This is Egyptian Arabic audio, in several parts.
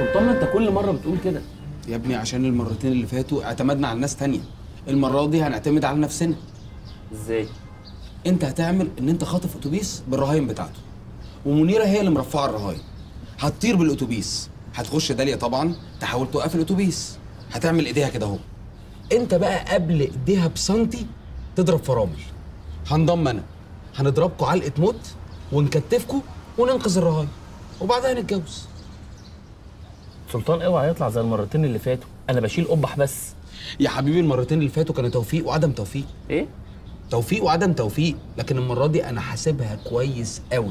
سلطان ما انت كل مره بتقول كده يا ابني عشان المرتين اللي فاتوا اعتمدنا على ناس تانية المرة دي هنعتمد على نفسنا ازاي انت هتعمل ان انت خاطف اتوبيس بالرهاين بتاعته ومنيرة هي اللي مرفعة الرهاين هتطير بالاتوبيس هتخش داليا طبعا تحاول توقف الاتوبيس هتعمل ايديها كده اهو انت بقى قبل ايديها بسنتي تضرب فرامل هنضم انا هنضربكوا علقة موت ونكتفكوا وننقذ الرهاين وبعدها نتجوز سلطان اوعى يطلع زي المرتين اللي فاتوا انا بشيل قبح بس يا حبيبي المرتين اللي فاتوا كانوا توفيق وعدم توفيق ايه توفيق وعدم توفيق لكن المرة دي أنا حاسبها كويس قوي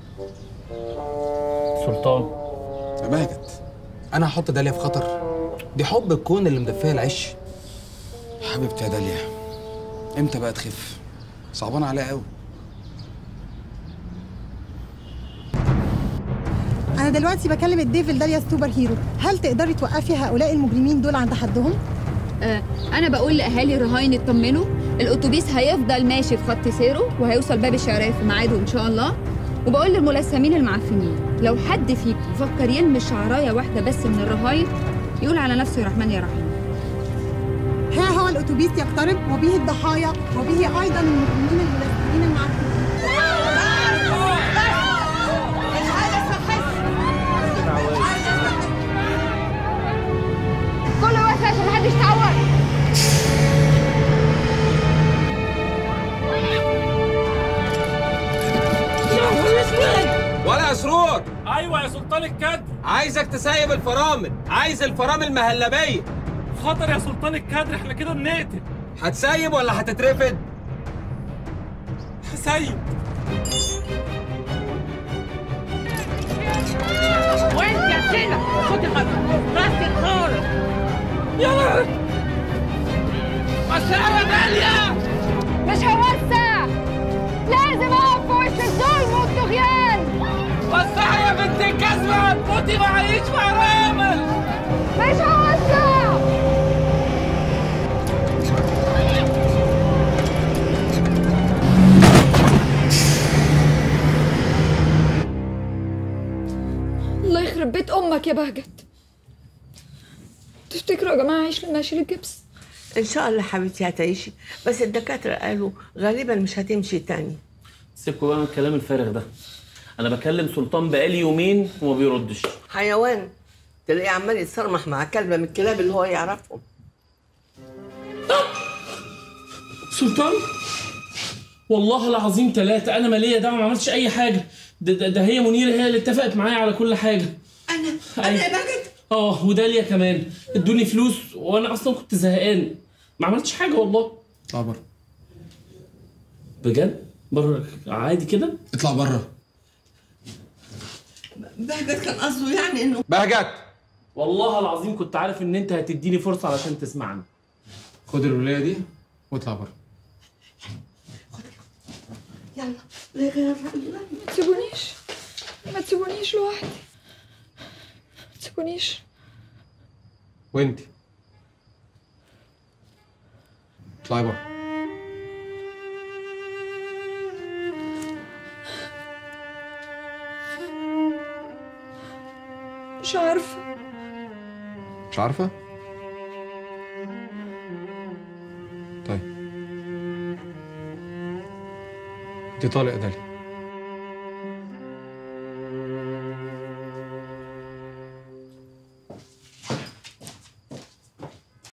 سلطان يا بهجت أنا هحط داليا في خطر دي حب الكون اللي مدفيها العش حبيبتي يا داليا امتى بقى تخف صعبان عليها قوي انا دلوقتي بكلم الديفل داليا السوبر هيرو هل تقدري توقفي هؤلاء المجرمين دول عند حدهم آه انا بقول لاهالي الرهاين اطمنوا الاتوبيس هيفضل ماشي في خط سيره وهيوصل باب الشعريه في ميعاده ان شاء الله وبقول للملثمين المعفنين لو حد فيكم فكر يلمس شعرايه واحده بس من الرهاين يقول على نفسه يا رحمن يا رحيم ها هو الاتوبيس يقترب وبه الضحايا وبه ايضا المجرمين الملثمين المعفنين كله واقف عشان محدش يتعور ولا سرور ايوه يا سلطان الكدر عايزك تسيب الفرامل عايز الفرامل مهلبيه خطر يا سلطان الكدر احنا كده بنقتل هتسيب ولا هتترفد هسيب وانت يا سيدة خدي خطوة راسك خالص يلا بس يا داليا مش هوسع لازم اقف في وش الظلم والطغيان وسعي يا بنت الجزمة هتموتي معيش فرامل مش هوسع الله يخرب بيت امك يا بهجت تفتكروا يا جماعه اعيش لما اشيل الجبس ان شاء الله حبيبتي هتعيشي بس الدكاترة قالوا غالبا مش هتمشي تاني سيبكوا بقى من الكلام الفارغ ده انا بكلم سلطان بقالي يومين وما بيردش حيوان تلاقيه عمال يتصرمح مع كلبة من الكلاب اللي هو يعرفهم سلطان والله العظيم ثلاثة أنا مالية دعوة ما عملتش أي حاجة ده, ده, ده هي منيرة هي اللي اتفقت معايا على كل حاجة انا أيوة. انا يا ماجد اه وداليا كمان ادوني فلوس وأنا أصلا كنت زهقان ما عملتش حاجة والله اطلع بره بجد بره عادي كده اطلع بره بهجت كان قصده يعني انه بهجت والله العظيم كنت عارف إن أنت هتديني فرصة علشان تسمعني خد الولاية دي واطلع بره يلا لا غير ما تسيبونيش ما تسيبونيش لوحدي ما تسيبونيش وانت اطلعي بره مش عارفه مش عارفة؟ طيب انت طالق يا داليا